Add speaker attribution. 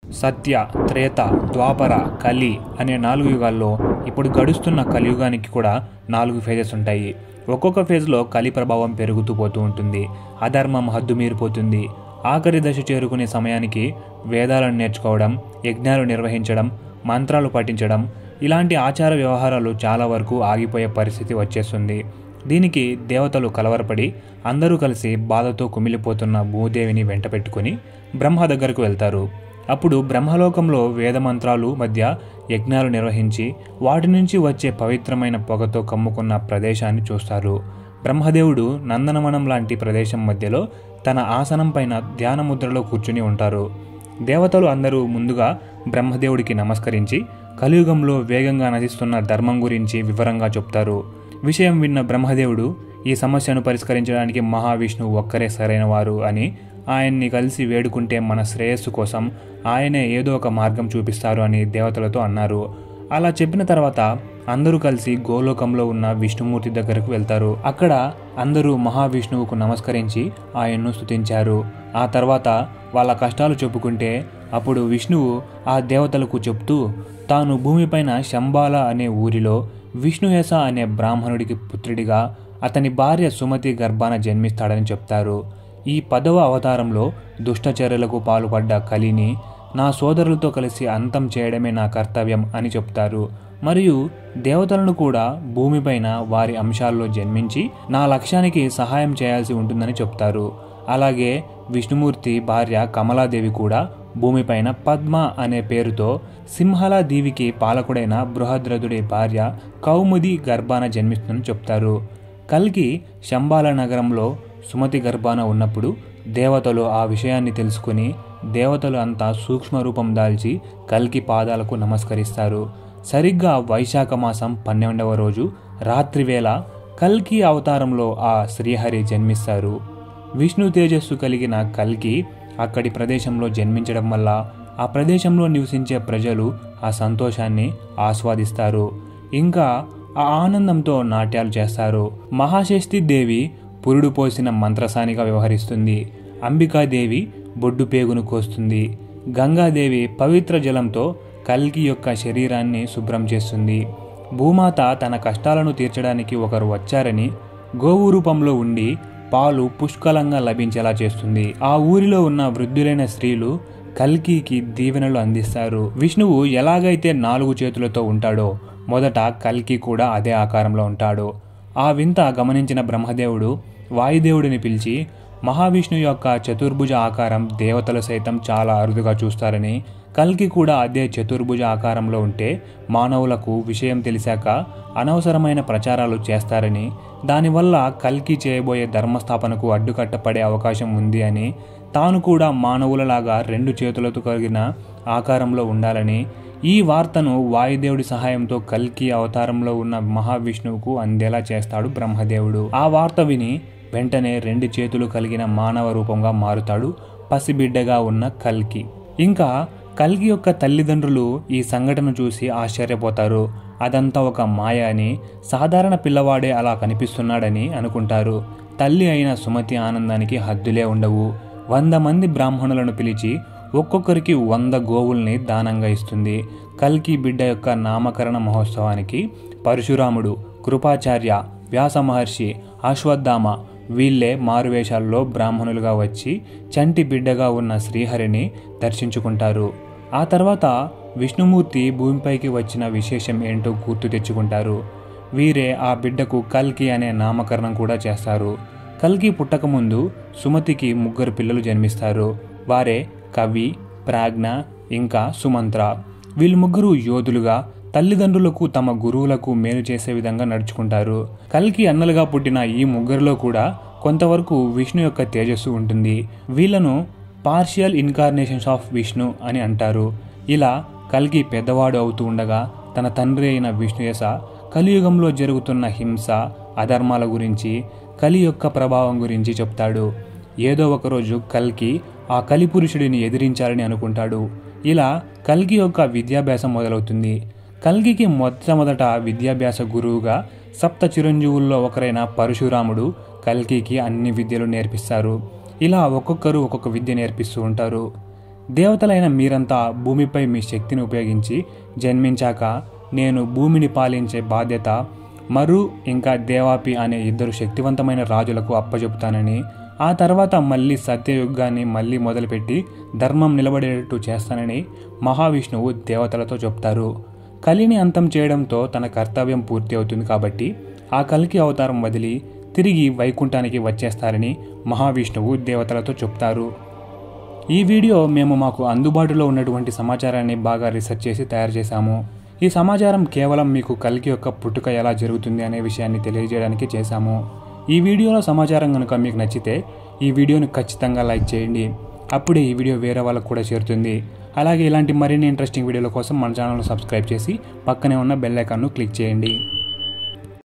Speaker 1: సత్య త్రేత ద్వాపర కలి అనే నాలుగు యుగాల్లో ఇప్పుడు గడుస్తున్న కలియుగానికి కూడా నాలుగు ఫేజెస్ ఉంటాయి ఒక్కొక్క ఫేజ్లో కలి ప్రభావం పెరుగుతూ పోతూ ఉంటుంది అధర్మం హద్దు మీరిపోతుంది ఆఖరి దశ చేరుకునే సమయానికి వేదాలను నేర్చుకోవడం యజ్ఞాలు నిర్వహించడం మంత్రాలు పఠించడం ఇలాంటి ఆచార వ్యవహారాలు చాలా వరకు ఆగిపోయే పరిస్థితి వచ్చేస్తుంది దీనికి దేవతలు కలవరపడి అందరూ కలిసి బాధతో కుమిలిపోతున్న భూదేవిని వెంట పెట్టుకుని బ్రహ్మ దగ్గరకు వెళ్తారు అప్పుడు బ్రహ్మలోకంలో వేదమంత్రాలు మధ్య యజ్ఞాలు నిర్వహించి వాటి నుంచి వచ్చే పవిత్రమైన పొగతో కమ్ముకున్న ప్రదేశాన్ని చూస్తారు బ్రహ్మదేవుడు నందనవనం లాంటి ప్రదేశం మధ్యలో తన ఆసనం పైన ధ్యాన ముద్రలో కూర్చుని ఉంటారు దేవతలు అందరూ ముందుగా బ్రహ్మదేవుడికి నమస్కరించి కలియుగంలో వేగంగా నశిస్తున్న ధర్మం గురించి వివరంగా చెప్తారు విషయం విన్న బ్రహ్మదేవుడు ఈ సమస్యను పరిష్కరించడానికి మహావిష్ణువు ఒక్కరే సరైనవారు అని ఆయన్ని కలిసి వేడుకుంటే మన శ్రేయస్సు కోసం ఆయనే ఏదో ఒక మార్గం చూపిస్తారు అని దేవతలతో అన్నారు అలా చెప్పిన తర్వాత అందరూ కలిసి గోలోకంలో ఉన్న విష్ణుమూర్తి దగ్గరకు వెళ్తారు అక్కడ అందరూ మహావిష్ణువుకు నమస్కరించి ఆయన్ను స్తుతించారు ఆ తర్వాత వాళ్ళ కష్టాలు చెప్పుకుంటే అప్పుడు విష్ణువు ఆ దేవతలకు చెప్తూ తాను భూమిపైన శంబాల అనే ఊరిలో విష్ణుయేస అనే బ్రాహ్మణుడికి పుత్రుడిగా అతని భార్య సుమతి గర్భాన జన్మిస్తాడని చెప్తారు ఈ పదవ అవతారంలో దుష్టచర్యలకు పాల్పడ్డ కలిని నా సోదరులతో కలిసి అంతం చేయడమే నా కర్తవ్యం అని చెప్తారు మరియు దేవతలను కూడా భూమిపైన వారి అంశాల్లో జన్మించి నా లక్ష్యానికి సహాయం చేయాల్సి ఉంటుందని చెప్తారు అలాగే విష్ణుమూర్తి భార్య కమలాదేవి కూడా భూమిపైన పద్మ అనే పేరుతో సింహలాదేవికి పాలకుడైన బృహద్రథుడి భార్య కౌముది గర్భాన జన్మిస్తుందని చెప్తారు కల్కి శంబాల నగరంలో సుమతి గర్భాన ఉన్నప్పుడు దేవతలు ఆ విషయాన్ని తెలుసుకుని దేవతలు అంతా సూక్ష్మ రూపం దాల్చి కల్కి పాదాలకు నమస్కరిస్తారు సరిగ్గా వైశాఖ మాసం పన్నెండవ రోజు రాత్రివేళ కల్కి అవతారంలో ఆ శ్రీహరి జన్మిస్తారు విష్ణు తేజస్సు కలిగిన కల్కి అక్కడి ప్రదేశంలో జన్మించడం వల్ల ఆ ప్రదేశంలో నివసించే ప్రజలు ఆ సంతోషాన్ని ఆస్వాదిస్తారు ఇంకా ఆ ఆనందంతో నాట్యాలు చేస్తారు మహాశక్తి దేవి పురుడు పోసిన మంత్రసానిగా వ్యవహరిస్తుంది అంబికాదేవి బొడ్డు పేగును కోస్తుంది గంగాదేవి పవిత్ర జలంతో కల్కి యొక్క శరీరాన్ని శుభ్రం చేస్తుంది భూమాత తన కష్టాలను తీర్చడానికి ఒకరు వచ్చారని గోవు రూపంలో ఉండి పాలు పుష్కలంగా లభించేలా చేస్తుంది ఆ ఊరిలో ఉన్న వృద్ధులైన స్త్రీలు కల్కికి దీవెనలు అందిస్తారు విష్ణువు ఎలాగైతే నాలుగు చేతులతో ఉంటాడో మొదట కల్కి కూడా అదే ఆకారంలో ఉంటాడు ఆ వింత గమనించిన బ్రహ్మదేవుడు వాయుదేవుడిని పిలిచి మహావిష్ణు యొక్క చతుర్భుజ ఆకారం దేవతలు సైతం చాలా అరుదుగా చూస్తారని కల్కి కూడా అదే చతుర్భుజ ఆకారంలో ఉంటే మానవులకు విషయం తెలిసాక అనవసరమైన ప్రచారాలు చేస్తారని దానివల్ల కల్కి చేయబోయే ధర్మస్థాపనకు అడ్డుకట్టపడే అవకాశం ఉంది అని తాను కూడా మానవులలాగా రెండు చేతులతో కలిగిన ఆకారంలో ఉండాలని ఈ వార్తను వాయుదేవుడి సహాయంతో కల్కి అవతారంలో ఉన్న మహావిష్ణువుకు అందేలా చేస్తాడు బ్రహ్మదేవుడు ఆ వార్త విని వెంటనే రెండు చేతులు కలిగిన మానవ రూపంగా మారుతాడు పసిబిడ్డగా ఉన్న కల్కి ఇంకా కల్కి యొక్క తల్లిదండ్రులు ఈ సంఘటన చూసి ఆశ్చర్యపోతారు అదంతా ఒక మాయ అని సాధారణ పిల్లవాడే అలా కనిపిస్తున్నాడని అనుకుంటారు తల్లి అయిన సుమతి ఆనందానికి హద్దులే ఉండవు వంద మంది బ్రాహ్మణులను పిలిచి ఒక్కొక్కరికి వంద గోవుల్ని దానంగా ఇస్తుంది కల్కి బిడ్డ యొక్క నామకరణ మహోత్సవానికి పరశురాముడు కృపాచార్య వ్యాస మహర్షి అశ్వత్థామ వీళ్ళే మారువేషాల్లో బ్రాహ్మణులుగా వచ్చి చంటి బిడ్డగా ఉన్న శ్రీహరిని దర్శించుకుంటారు ఆ తర్వాత విష్ణుమూర్తి భూమిపైకి వచ్చిన విశేషం ఏంటో గుర్తు తెచ్చుకుంటారు వీరే ఆ బిడ్డకు కల్కి అనే నామకరణం కూడా చేస్తారు కల్కి పుట్టకముందు సుమతికి ముగ్గురు పిల్లలు జన్మిస్తారు వారే కవి ప్రాజ్ఞ ఇంకా సుమంత్ర వీళ్ళు ముగ్గురు యోధులుగా తల్లిదండ్రులకు తమ గురువులకు మేలు చేసే విధంగా నడుచుకుంటారు కల్కి అన్నలుగా పుట్టిన ఈ ముగ్గురిలో కూడా కొంతవరకు విష్ణు యొక్క తేజస్సు ఉంటుంది వీళ్ళను పార్షియల్ ఇన్కార్నేషన్స్ ఆఫ్ విష్ణు అని అంటారు ఇలా కల్కి పెద్దవాడు అవుతూ ఉండగా తన తండ్రి అయిన విష్ణుయస కలియుగంలో జరుగుతున్న హింస అధర్మాల గురించి కలి యొక్క ప్రభావం గురించి చెప్తాడు ఏదో ఒకరోజు కల్కి ఆ కలిపురుషుడిని ఎదిరించాలని అనుకుంటాడు ఇలా కల్కి యొక్క విద్యాభ్యాసం మొదలవుతుంది కల్కికి మొట్టమొదట విద్యాభ్యాస గురువుగా సప్త చిరంజీవుల్లో ఒకరైన పరశురాముడు కల్కికి అన్ని విద్యలు నేర్పిస్తారు ఇలా ఒక్కొక్కరు ఒక్కొక్క విద్య నేర్పిస్తూ ఉంటారు దేవతలైన మీరంతా భూమిపై మీ శక్తిని ఉపయోగించి జన్మించాక నేను భూమిని పాలించే బాధ్యత మరు ఇంకా దేవాపి అనే ఇద్దరు శక్తివంతమైన రాజులకు అప్పచెపుతానని ఆ తర్వాత మళ్ళీ సత్యయుగాన్ని మళ్ళీ మొదలుపెట్టి ధర్మం నిలబడేటట్టు చేస్తానని మహావిష్ణువు దేవతలతో చెప్తారు కలిని అంతం చేయడంతో తన కర్తవ్యం పూర్తి అవుతుంది కాబట్టి ఆ కలికి అవతారం వదిలి తిరిగి వైకుంఠానికి వచ్చేస్తారని మహావిష్ణువు దేవతలతో చెప్తారు ఈ వీడియో మేము మాకు అందుబాటులో ఉన్నటువంటి సమాచారాన్ని బాగా రీసెర్చ్ చేసి తయారు చేశాము ఈ సమాచారం కేవలం మీకు కలికి యొక్క పుట్టుక ఎలా జరుగుతుంది అనే విషయాన్ని తెలియజేయడానికి చేశాము ఈ వీడియోలో సమాచారం కనుక మీకు నచ్చితే ఈ వీడియోని ఖచ్చితంగా లైక్ చేయండి అప్పుడే ఈ వీడియో వేరే వాళ్ళకు కూడా చేరుతుంది అలాగే ఇలాంటి మరిన్ని ఇంట్రెస్టింగ్ వీడియోల కోసం మన ఛానల్ను సబ్స్క్రైబ్ చేసి పక్కనే ఉన్న బెల్ ఐకాన్ను క్లిక్ చేయండి